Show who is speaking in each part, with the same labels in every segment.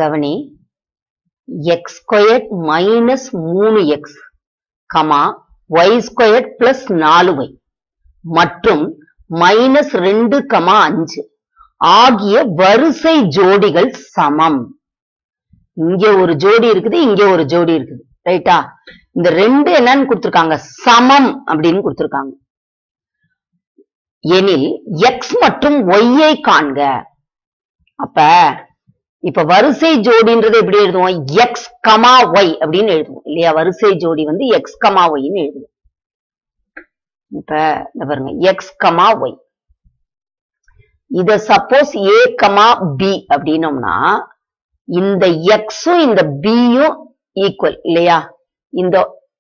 Speaker 1: கவனி x square minus மூணு x comma y square plus நாலு ஒய் மற்றும் மைனஸ் ரெண்டு கமா அஞ்சு ஆகிய வரிசை ஜோடிகள் சமம் இங்க ஒரு ஜோடி இருக்குது இங்க ஒரு ஜோடி இருக்குது ரைட்டா இந்த ரெண்டு என்னன்னு கொடுத்திருக்காங்க சமம் அப்படின்னு கொடுத்திருக்காங்க எனில் எக்ஸ் மற்றும் ஒய்யை காண்க அப்ப இப்ப வரிசை ஜோடின்றது எப்படி எழுதுவோம் எக்ஸ் கமா ஒய் அப்படின்னு எழுதுவோம் இல்லையா வரிசை ஜோடி வந்து எக்ஸ் கமா ஒய்ன்னு எழுதுவோம் இப்ப இந்த பாருங்க எக்ஸ் கமா ஒய் இத சப்போஸ் ஏ கமா பி அப்படின்னோம்னா இந்த எக்ஸும் இந்த பியும் ஈக்குவல் இல்லையா இந்த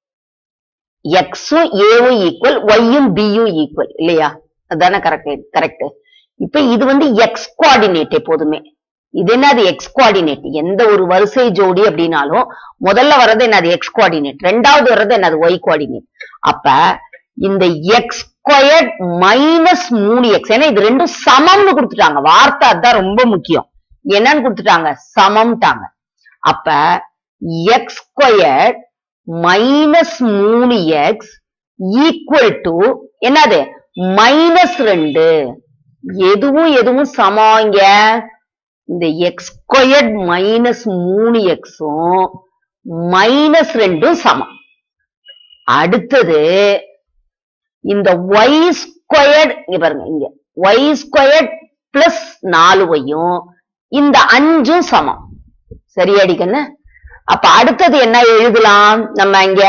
Speaker 1: எக்ஸும் ஏவும் ஈக்குவல் ஒய்யும் பியும் ஈக்குவல் இல்லையா அதானே கரெக்ட் கரெக்ட் இப்ப இது வந்து எக்ஸ் கோஆர்டினேட் எப்போதுமே இது என்னது எக்ஸ் கோஆர்டினேட் எந்த ஒரு வரிசை ஜோடி அப்படின்னாலும் முதல்ல வர்றது என்னது எக்ஸ் கோஆர்டினேட் ரெண்டாவது வர்றது என்னது ஒய் கோஆர்டினேட் அப்ப இந்த எக்ஸ் ஸ்கொயர் மைனஸ் மூணு எக்ஸ் ஏன்னா இது ரெண்டும் சமம்னு கொடுத்துட்டாங்க வார்த்தை அதுதான் ரொம்ப முக்கியம் என்னன்னு கொடுத்துட்டாங்க சமம்ட்டாங்க அப்ப எக்ஸ் ஸ்கொயர் மைனஸ் மூணு எக்ஸ் ஈக்குவல் டு என்னது மைனஸ் ரெண்டு எதுவும் எதுவும் சமம் இங்க இந்த எக்ஸ் ஸ்கொயர் மைனஸ் மூணு எக்ஸும் மைனஸ் ரெண்டும் சமம் அடுத்தது இந்த ஒய் ஸ்கொயர் இங்க பாருங்க இங்க ஒய் ஸ்கொயர் பிளஸ் நாலு ஒய்யும் இந்த அஞ்சும் சமம் சரியாடி கண்ணு அப்ப அடுத்தது என்ன எழுதலாம் நம்ம இங்க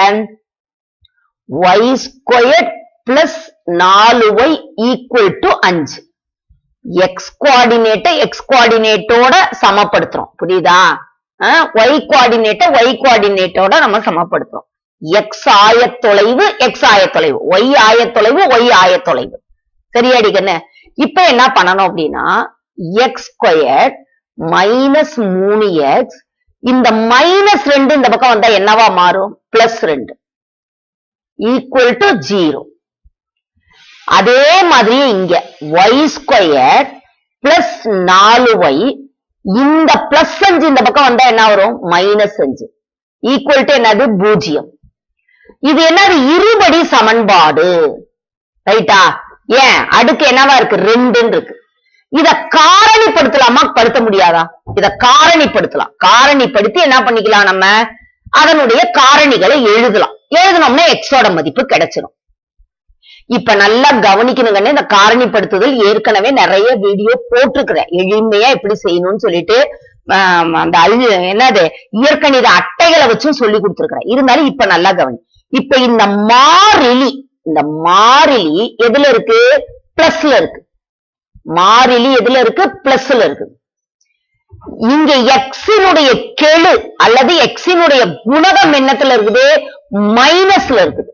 Speaker 1: ஒய் ஸ்கொயர் பிளஸ் நாலு ஒய் ஈக்குவல் டு அஞ்சு எக்ஸ் கோஆர்டினேட்டை எக்ஸ் கோஆர்டினேட்டோட சமப்படுத்துறோம் புரியுதா ஒய் கோஆர்டினேட்டை ஒய் கோஆர்டினேட்டோட நம்ம சமப்படுத்துறோம் எக்ஸ் ஆயத்தொலைவு எக்ஸ் ஆயத்தொலைவு ஒய் ஆயத்தொலைவு ஒய் ஆயத்தொலைவு சரியாடி கண்ணு இப்ப என்ன பண்ணணும் அப்படின்னா எக்ஸ் ஸ்கொயர் மைனஸ் மூணு எக்ஸ் இந்த மைனஸ் ரெண்டு இந்த பக்கம் வந்தா என்னவா மாறும் பிளஸ் ரெண்டு ஈக்குவல் டு ஜீரோ அதே மாதிரி இங்க ஒய் ஸ்கொயர் பிளஸ் நாலு ஒய் இந்த பிளஸ் அஞ்சு இந்த பக்கம் வந்தா என்ன வரும் மைனஸ் அஞ்சு ஈக்குவல் டு என்னது பூஜ்ஜியம் இது என்னது இருபடி சமன்பாடு ரைட்டா ஏன் அடுக்கு என்னவா இருக்கு ரெண்டுன்னு இருக்கு இத காரணிப்படுத்தலாமா படுத்த முடியாதா இத காரணிப்படுத்தலாம் காரணிப்படுத்தி என்ன பண்ணிக்கலாம் நம்ம அதனுடைய காரணிகளை எழுதலாம் எழுதணும்னா எக்ஸோட மதிப்பு கிடைச்சிடும் இப்ப நல்லா கவனிக்கணுங்கன்னு இந்த காரணிப்படுத்துதல் ஏற்கனவே நிறைய வீடியோ போட்டிருக்கிறேன் எளிமையா எப்படி செய்யணும்னு சொல்லிட்டு ஆம், அந்த அழு என்னது இயற்கணித அட்டைகளை வச்சும் சொல்லி கொடுத்துருக்கிறேன் இருந்தாலும் இப்ப நல்லா கவனி இப்ப இந்த மாறிலி இந்த மாறிலி எதுல இருக்கு பிளஸ்ல இருக்கு மாறிலி எதுல இருக்கு பிளஸ்ல இருக்கு இங்க எக்ஸினுடைய கெழு அல்லது எக்ஸினுடைய குணகம் என்னத்துல இருக்குது மைனஸ்ல இருக்குது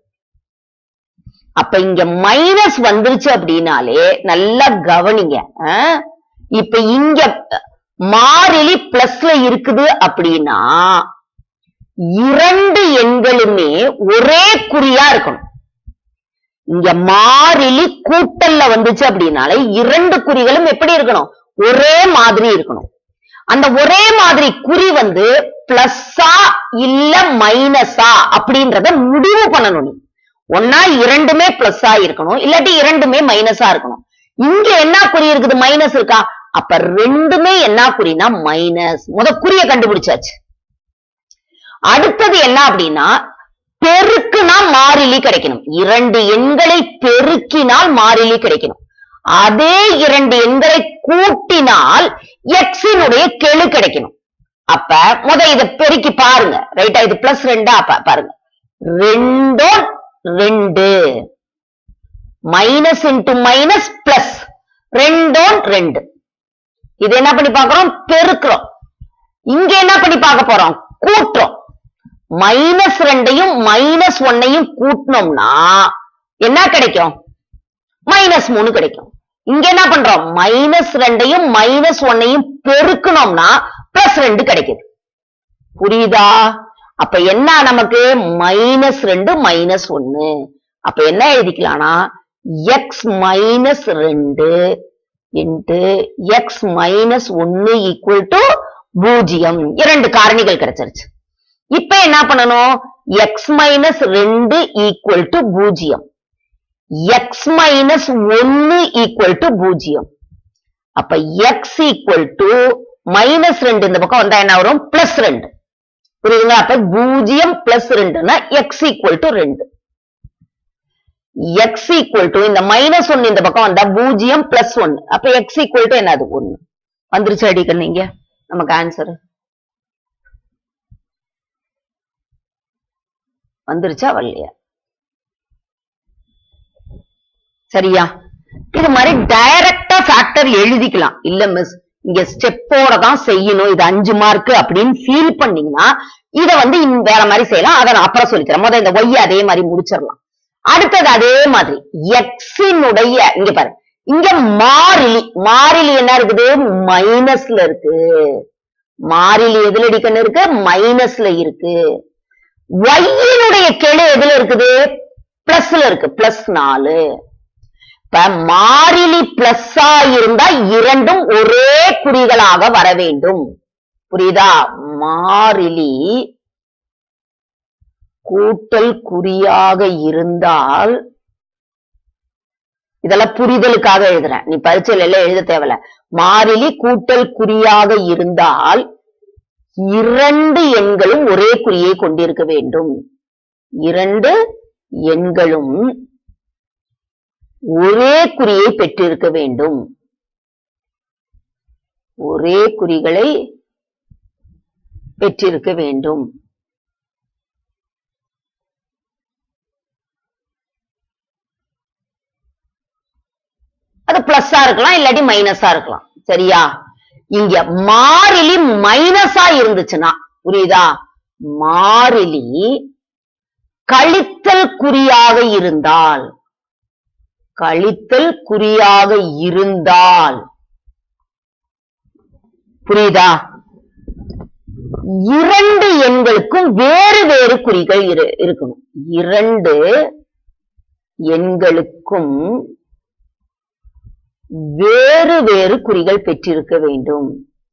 Speaker 1: அப்ப இங்க மைனஸ் வந்துருச்சு அப்படின்னாலே நல்லா கவனிங்க ஆ? இப்ப இங்க மாறிலி பிளஸ்ல இருக்குது அப்படின்னா இரண்டு எண்களுமே ஒரே குறியா இருக்கணும் இங்க மாறிலி கூட்டல்ல வந்துச்சு அப்படின்னாலே இரண்டு குறிகளும் எப்படி இருக்கணும் ஒரே மாதிரி இருக்கணும் அந்த ஒரே மாதிரி குறி வந்து பிளஸ்ஸா இல்ல மைனஸா அப்படின்றத முடிவு பண்ணணும் நீ ஒன்னா இரண்டுமே பிளஸ்ஸா இருக்கணும் இல்லாட்டி இரண்டுமே மைனஸா இருக்கணும் இங்க என்ன குறி இருக்குது மைனஸ் இருக்கா அப்ப ரெண்டுமே என்ன குறினா மைனஸ் முத குறிய கண்டுபிடிச்சாச்சு அடுத்தது என்ன அப்படின்னா பெருக்குனா மாறிலி கிடைக்கணும் இரண்டு எண்களை பெருக்கினால் மாறிலி கிடைக்கணும் அதே இரண்டு எண்களை கூட்டினால் எக்ஸினுடைய கெழு கிடைக்கணும் அப்ப முத இத பெருக்கி பாருங்க ரைட்டா இது பிளஸ் ரெண்டா அப்ப பாருங்க ரெண்டும் ரெண்டு மைனஸ் இன்டு மைனஸ் பிளஸ் ரெண்டும் ரெண்டு இது என்ன பண்ணி பார்க்கிறோம் பெருக்கிறோம் இங்க என்ன பண்ணி பார்க்க போறோம் கூட்டுறோம் மைனஸ் ரெண்டையும் மைனஸ் ஒன்னையும் கூட்டினோம்னா என்ன கிடைக்கும் மைனஸ் மூணு கிடைக்கும் இங்க என்ன பண்றோம் மைனஸ் ரெண்டையும் மைனஸ் ஒன்னையும் பெருக்கணும்னா பிளஸ் ரெண்டு கிடைக்குது புரியுதா அப்ப என்ன நமக்கு மைனஸ் ரெண்டு மைனஸ் ஒன்னு அப்ப என்ன எழுதிக்கலாம்னா எக்ஸ் மைனஸ் ரெண்டு இன்ட்டு எக்ஸ் மைனஸ் ஒன்னு ஈக்குவல் டு பூஜ்ஜியம் இரண்டு காரணிகள் கிடைச்சிருச்சு இப்ப என்ன பண்ணணும் எக்ஸ் மைனஸ் ரெண்டு ஈக்குவல் டு பூஜ்ஜியம் எக்ஸ் மைனஸ் ஒன்னு ஈக்குவல் டு பூஜ்ஜியம் அப்ப எக்ஸ் ஈக்குவல் டு மைனஸ் ரெண்டு இந்த பக்கம் வந்தா என்ன வரும் பிளஸ் ரெண்டு புரியுதுங்களா அப்ப பூஜ்ஜியம் பிளஸ் ரெண்டுன்னா எக்ஸ் ஈக்குவல் டு ரெண்டு எக்ஸ் ஈக்குவல் டு இந்த மைனஸ் ஒன்னு இந்த பக்கம் வந்தா பூஜ்ஜியம் பிளஸ் ஒன்னு அப்ப எக்ஸ் ஈக்குவல் டு என்னது ஒன்னு வந்துருச்சு அடிக்கணுங்க நமக்கு ஆன்சர் வந்துருச்சா வரலையா சரியா இது மாதிரி டைரக்டா ஃபேக்டர் எழுதிக்கலாம் இல்ல மிஸ் இங்க ஸ்டெப்போட தான் செய்யணும் இது அஞ்சு மார்க் அப்படின்னு ஃபீல் பண்ணீங்கன்னா இத வந்து இன் வேற மாதிரி செய்யலாம் அதை நான் அப்புறம் சொல்லிக்கிறேன் முதல்ல இந்த ஒய் அதே மாதிரி முடிச்சிடலாம் அடுத்தது அதே மாதிரி எக்ஸினுடைய இங்க பாரு இங்க மாறிலி மாறிலி என்ன இருக்குது மைனஸ்ல இருக்கு மாறிலி எதுல அடிக்கணும் இருக்கு மைனஸ்ல இருக்கு ஒய்யினுடைய கெழு எதுல இருக்குது பிளஸ்ல இருக்கு பிளஸ் நாலு இப்ப மாறிலி பிளஸ்ஸா இருந்தா இரண்டும் ஒரே குறிகளாக வர வேண்டும் புரியுதா மாறிலி கூட்டல் குறியாக இருந்தால் இதெல்லாம் புரிதலுக்காக எழுதுறேன் நீ பரீட்சையில எல்லாம் எழுத தேவையில்ல மாறிலி கூட்டல் குறியாக இருந்தால் இரண்டு எண்களும் ஒரே குறியை கொண்டிருக்க வேண்டும் இரண்டு எண்களும் ஒரே குறியை பெற்றிருக்க வேண்டும் ஒரே குறிகளை பெற்றிருக்க வேண்டும் அது பிளஸ்ஸா இருக்கலாம் இல்லாட்டி மைனஸா இருக்கலாம் சரியா இங்க மாறிலி மைனஸா இருந்துச்சுன்னா புரியுதா மாறிலி கழித்தல் குறியாக இருந்தால் கழித்தல் குறியாக இருந்தால் புரியுதா இரண்டு எண்களுக்கும் வேறு வேறு குறிகள் இரு- இருக்கணும் இரண்டு எண்களுக்கும் வேறு வேறு குறிகள் பெற்றிருக்க வேண்டும்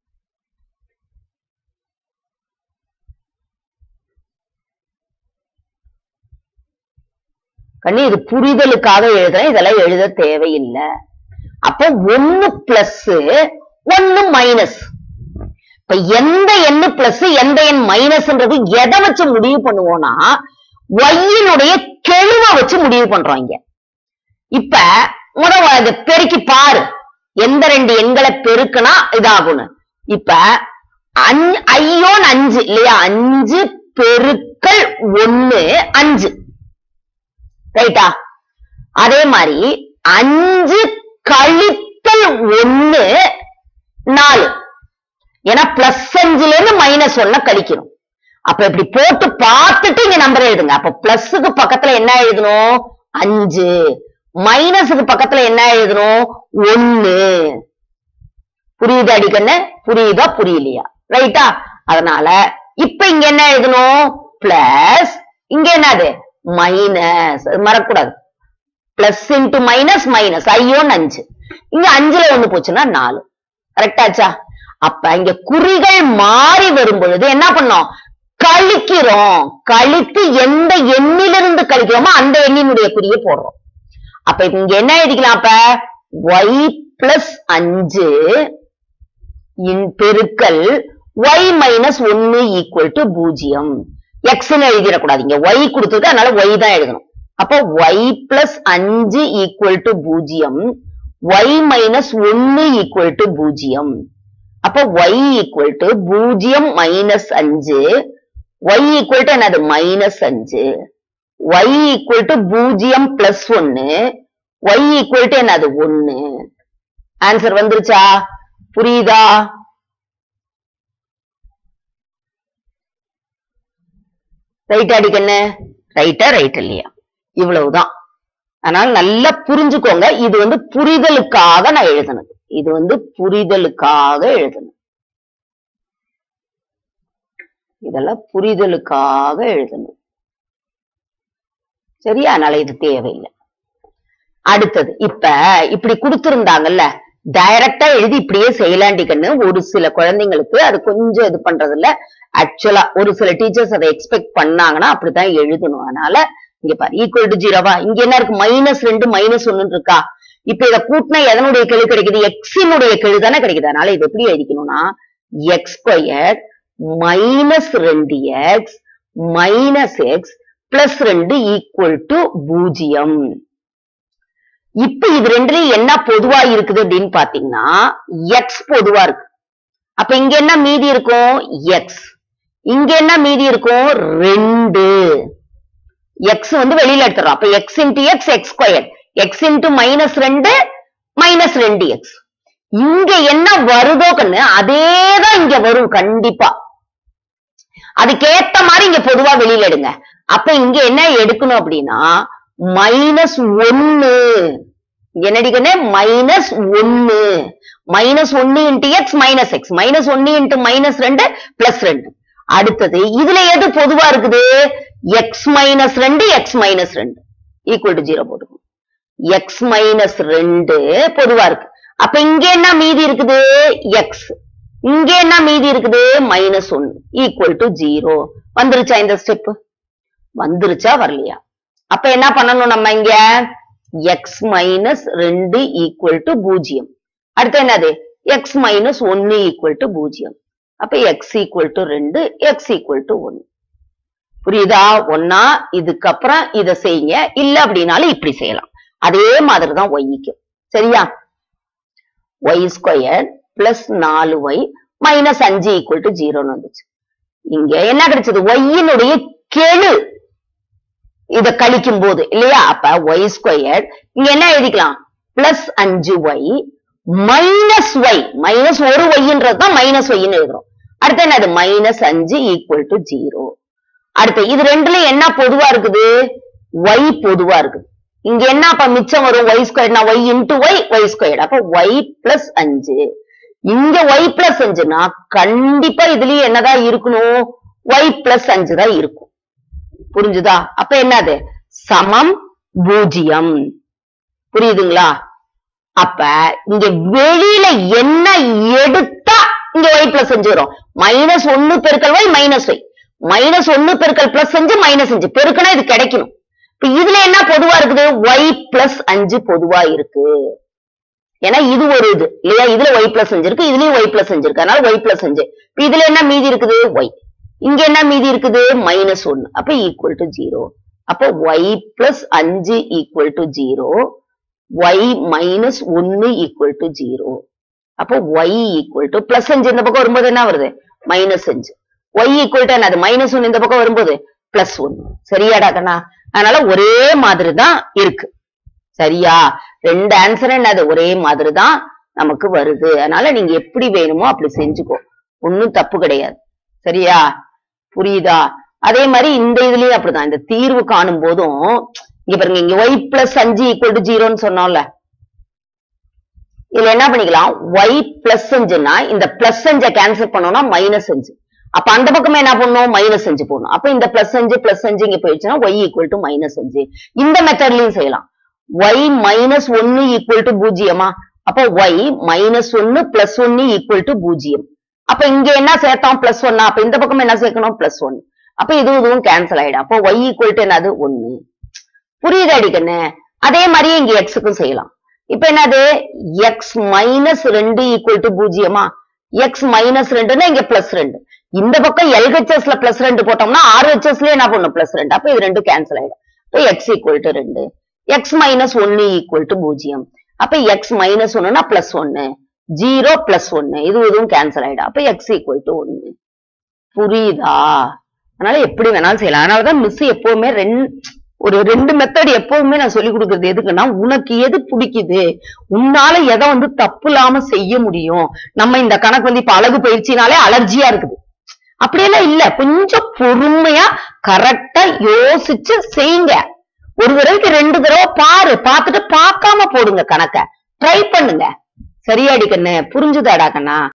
Speaker 1: கண்ணி இது புரிதலுக்காக எழுதுறேன் இதெல்லாம் எழுத தேவையில்லை அப்போ ஒன்னு பிளஸ் ஒன்னு மைனஸ் இப்ப எந்த எண்ணு பிளஸ் எந்த எண் மைனஸ்ன்றது எதை வச்சு முடிவு பண்ணுவோம்னா ஒய்யினுடைய கெழுவை வச்சு முடிவு பண்றோம் இங்க இப்ப முதல் அதை பெருக்கி பாரு எந்த ரெண்டு எண்களை பெருக்குனா இதாகும்னு இப்ப அஞ்- ஐயோன்னு அஞ்சு இல்லையா அஞ்சு பெருக்கல் ஒண்ணு அஞ்சு ரைட்டா அதே மாதிரி அஞ்சு கழித்தல் ஒண்ணு நாலு ஏன்னா பிளஸ் அஞ்சுல இருந்து மைனஸ் ஒன்ன கழிக்கணும் அப்ப இப்படி போட்டு பார்த்துட்டு இங்க நம்பர் எழுதுங்க அப்ப பிளஸ்க்கு பக்கத்துல என்ன எழுதணும் அஞ்சு மைனஸுக்கு பக்கத்துல என்ன எழுதணும் ஒண்ணு புரியுது அடிக்கண்ணு புரியுதா புரியலையா ரைட்டா அதனால இப்ப இங்க என்ன எழுதணும் பிளஸ் இங்க என்னது மைனஸ் மறக்கூடாது பிளஸ் இன்டு மைனஸ் மைனஸ் ஐயோன்னு அஞ்சு இங்க அஞ்சுல ஒண்ணு போச்சுன்னா நாலு கரெக்டாச்சா அப்ப இங்க குறிகள் மாறி வரும் பொழுது என்ன பண்ணோம் கழிக்கிறோம் கழித்து எந்த எண்ணிலிருந்து கழிக்கிறோமோ அந்த எண்ணினுடைய குறியை போடுறோம் அப்ப இப்ப இங்க என்ன எழுதிக்கலாம் அப்ப y பிளஸ் அஞ்சு இன் பெருக்கல் y மைனஸ் ஒன்னு ஈக்குவல் டு பூஜ்ஜியம் எக்ஸ்ன்னு எழுதிடக்கூடாது இங்க y கொடுத்துருக்கு அதனால y தான் எழுதணும் அப்போ y பிளஸ் அஞ்சு ஈக்குவல் டு பூஜ்ஜியம் y மைனஸ் ஒன்னு ஈக்குவல் டு பூஜ்ஜியம் அப்போ y ஈக்குவல் டு பூஜ்ஜியம் மைனஸ் அஞ்சு y ஈக்குவல் டு என்னது மைனஸ் அஞ்சு y ஈக்குவல் டு பூஜ்ஜியம் பிளஸ் ஒன்னு y ஈக்குவல் டு என்னது ஒன்னு ஆன்சர் வந்துருச்சா புரியுதா ரைட் அடிக்கண்ணு ரைட்டா ரைட் இல்லையா இவ்வளவுதான் அதனால நல்லா புரிஞ்சுக்கோங்க இது வந்து புரிதலுக்காக நான் எழுதுனது இது வந்து புரிதலுக்காக எழுதுனது இதெல்லாம் புரிதலுக்காக எழுதணும் சரியா அதனால இது தேவையில்லை அடுத்தது இப்ப இப்படி கொடுத்திருந்தாங்கல்ல டைரக்டா எழுதி இப்படியே செய்யலாண்டிக்கன்னு ஒரு சில குழந்தைங்களுக்கு அது கொஞ்சம் இது பண்றதுல ஆக்சுவலா ஒரு சில டீச்சர்ஸ் அதை எக்ஸ்பெக்ட் பண்ணாங்கன்னா அப்படிதான் எழுதணும் அதனால இங்க பாரு ஈக்குவல் டு ஜீரோவா இங்க என்ன இருக்கு மைனஸ் ரெண்டு மைனஸ் ஒன்னு இருக்கா இப்ப இத கூட்டினா எதனுடைய கெழு கிடைக்குது எக்ஸினுடைய கெழு தானே கிடைக்குது அதனால இது எப்படி எழுதிக்கணும்னா எக்ஸ் ஸ்கொயர் மைனஸ் ரெண்டு எக்ஸ் மைனஸ் எக்ஸ் பிளஸ் ரெண்டு ஈக்குவல் டு பூஜ்ஜியம் இப்ப இது ரெண்டுலயும் என்ன பொதுவா இருக்குது அப்படின்னு பாத்தீங்கன்னா எக்ஸ் பொதுவா இருக்கு அப்ப இங்க என்ன மீதி இருக்கும் எக்ஸ் இங்க என்ன மீதி இருக்கும் ரெண்டு எக்ஸ் வந்து வெளியில எடுத்துறோம் அப்ப x into x x square x into minus ரெண்டு மைனஸ் ரெண்டு எக்ஸ் இங்க என்ன வருதோ கண்ணு அதேதான் இங்க வரும் கண்டிப்பா அதுக்கேத்த மாதிரி இங்க பொதுவா வெளியில எடுங்க அப்ப இங்க என்ன எடுக்கணும் அப்படின்னா மைனஸ் ஒன்னு என்னடிக்கன்னு மைனஸ் ஒன்னு மைனஸ் ஒன்னு into x minus x minus ஒன்னு இன்டு மைனஸ் ரெண்டு பிளஸ் ரெண்டு அடுத்தது இதுல எது பொதுவா இருக்குது எக்ஸ் மைனஸ் ரெண்டு எக்ஸ் மைனஸ் ரெண்டு ஈக்குவல் டு ஜீரோ போட்டுக்கணும் எக்ஸ் மைனஸ் ரெண்டு பொதுவா இருக்கு அப்ப இங்க என்ன மீதி இருக்குது எக்ஸ் இங்க என்ன மீதி இருக்குது மைனஸ் ஒன்னு ஈக்குவல் டு ஜீரோ வந்துருச்சா இந்த ஸ்டெப் வந்துருச்சா வரலையா அப்ப என்ன பண்ணணும் நம்ம இங்க எக்ஸ் மைனஸ் ரெண்டு ஈக்குவல் டு பூஜ்ஜியம் அடுத்து என்னது எக்ஸ் மைனஸ் ஒன்னு ஈக்குவல் டு பூஜ்ஜியம் அப்ப எக்ஸ் ஈக்குவல் டு ரெண்டு எக்ஸ் ஈக்குவல் டு ஒன்னு புரியுதா ஒன்னா இதுக்கப்புறம் இத செய்யுங்க இல்ல அப்படின்னாலும் இப்படி செய்யலாம் அதே மாதிரிதான் ஒய்க்கு சரியா ஒய் ஸ்கொயர் பிளஸ் நாலு ஒய் மைனஸ் அஞ்சு ஈக்குவல் டு ஜீரோன்னு வந்துச்சு இங்க என்ன கிடைச்சது ஒய்யினுடைய கெழு இத கழிக்கும் போது இல்லையா அப்ப ஒய் ஸ்கொயர் இங்க என்ன எழுதிக்கலாம் பிளஸ் அஞ்சு ஒய் மைனஸ் ஒய் மைனஸ் ஒரு ஒய்ன்றது தான் மைனஸ் ஒய்ன்னு எழுதுறோம் அடுத்து என்னது மைனஸ் அஞ்சு ஈக்குவல் டு ஜீரோ அடுத்து இது ரெண்டுல என்ன பொதுவா இருக்குது ஒய் பொதுவா இருக்குது இங்க என்ன அப்ப மிச்சம் வரும் ஒய் ஸ்கொயர்னா y into y y square அப்ப ஒய் பிளஸ் அஞ்சு இங்க ஒய் பிளஸ் அஞ்சுனா கண்டிப்பா இதுலயும் என்னதான் இருக்கணும் ஒய் பிளஸ் அஞ்சு தான் இருக்கும் புரிஞ்சுதா அப்ப என்னது சமம் பூஜ்ஜியம் புரியுதுங்களா அப்ப இங்க வெளியில என்ன எடுத்தா இங்க ஒய் பிளஸ் அஞ்சு வரும் மைனஸ் ஒன்னு பெருக்கல் ஒய் மைனஸ் ஒய் மைனஸ் ஒன்னு பெருக்கல் பிளஸ் அஞ்சு மைனஸ் அஞ்சு பெருக்கனா இது கிடைக்கணும் இப்ப இதுல என்ன பொதுவா இருக்குது ஒய் பிளஸ் அஞ்சு பொதுவா இருக்கு ஏன்னா இது ஒரு இது இல்லையா இதுல ஒய் பிளஸ் அஞ்சு இருக்கு இதுலயும் ஒய் பிளஸ் அஞ்சு இருக்கு அதனால ஒய் பிளஸ் அஞ்சு இப்ப இதுல என்ன மீதி இருக்குது ஒய் இங்க என்ன மீதி இருக்குது மைனஸ் ஒன்னு அப்ப ஈக்குவல் டு ஜீரோ அப்ப ஒய் பிளஸ் அஞ்சு equal to zero y minus ஒன்னு ஈக்குவல் டு ஜீரோ அப்போ ஒய் ஈக்குவல் டு பிளஸ் அஞ்சு இந்த பக்கம் வரும்போது என்ன வருது மைனஸ் அஞ்சு ஒய் ஈக்குவல் டு என்னது மைனஸ் ஒன்னு இந்த பக்கம் வரும்போது பிளஸ் ஒன்னு சரியாடா கண்ணா அதனால ஒரே மாதிரி தான் இருக்கு சரியா ரெண்டு ஆன்சர் என்னது ஒரே மாதிரி தான் நமக்கு வருது அதனால நீங்க எப்படி வேணுமோ அப்படி செஞ்சுக்கோ ஒன்னும் தப்பு கிடையாது சரியா புரியுதா அதே மாதிரி இந்த இதுலயும் அப்படிதான் இந்த தீர்வு காணும் போதும் இங்க பாருங்க இங்க ஒய் பிளஸ் அஞ்சு ஈக்குவல் டு ஜீரோன்னு சொன்னோம்ல இதுல என்ன பண்ணிக்கலாம் ஒய் பிளஸ் அஞ்சுன்னா இந்த பிளஸ் அஞ்சை கேன்சல் பண்ணோம்னா மைனஸ் அஞ்சு அப்ப அந்த பக்கமே என்ன பண்ணும் மைனஸ் அஞ்சு போடணும் அப்ப இந்த பிளஸ் அஞ்சு பிளஸ் அஞ்சு இங்க போயிடுச்சுன்னா ஒய் ஈக்குவல் டு மைனஸ் அஞ்சு இந்த மெத்தட்லயும் செய்யலாம் ஒய் மைனஸ் ஒன்னு ஈக்குவல் டு பூஜ்ஜியமா அப்ப ஒய் மைனஸ் ஒன்னு பிளஸ் ஒன்னு ஈக்குவல் டு பூஜ்ஜியம் அப்ப இங்க என்ன சேர்த்தோம் பிளஸ் ஒன்னா அப்ப இந்த பக்கம் என்ன சேர்க்கணும் பிளஸ் ஒன்னு அப்ப இதுவும் இதுவும் கேன்சல் ஆயிடும் அப்போ ஒய் ஈக்குவல் டு என்னது ஒன்னு புரியுது அடிக்கண்ணு அதே மாதிரியே இங்க எக்ஸுக்கும் செய்யலாம் இப்ப என்னது எக்ஸ் மைனஸ் ரெண்டு ஈக்குவல் டு பூஜ்ஜியமா எக்ஸ் மைனஸ் ரெண்டுன்னா இங்க பிளஸ் ரெண்டு இந்த பக்கம் எல்ஹெச்எஸ்ல பிளஸ் ரெண்டு போட்டோம்னா ஆர்ஹெச்எஸ்ல என்ன பண்ணும் பிளஸ் ரெண்டு அப்ப இது ரெண்டு கேன்சல் ஆயிடும் அப்ப எக்ஸ் ஈக்குவல் டு ரெண்டு எக்ஸ் மைனஸ் ஒன்னு ஈக்குவல் டு பூஜ்ஜியம் அப்ப எக்ஸ் மைனஸ் ஒன்னுனா பிளஸ் ஒன்னு ஜீரோ பிளஸ் ஒன்னு இது இதுவும் கேன்சல் ஆயிடும் அப்ப எக்ஸ் ஈக்குவல் டு ஒன்னு புரியுதா அதனால எப்படி வேணாலும் செய்யலாம் அதனாலதான் மிஸ் எப்பவுமே ரெண்டு ஒரு ரெண்டு மெத்தட் எப்பவுமே நான் சொல்லி கொடுக்கறது எதுக்குன்னா உனக்கு எது பிடிக்குது உன்னால எதை வந்து தப்பு இல்லாம செய்ய முடியும் நம்ம இந்த கணக்கு வந்து இப்ப அழகு பயிற்சினாலே அலர்ஜியா இருக்குது அப்படியெல்லாம் இல்ல கொஞ்சம் பொறுமையா கரெக்டா யோசிச்சு செய்யுங்க ஒரு தடவைக்கு ரெண்டு தடவை பாரு பார்த்துட்டு பார்க்காம போடுங்க கணக்க ட்ரை பண்ணுங்க சரியாடி கண்ணு புரிஞ்சுதாடா கண்ணா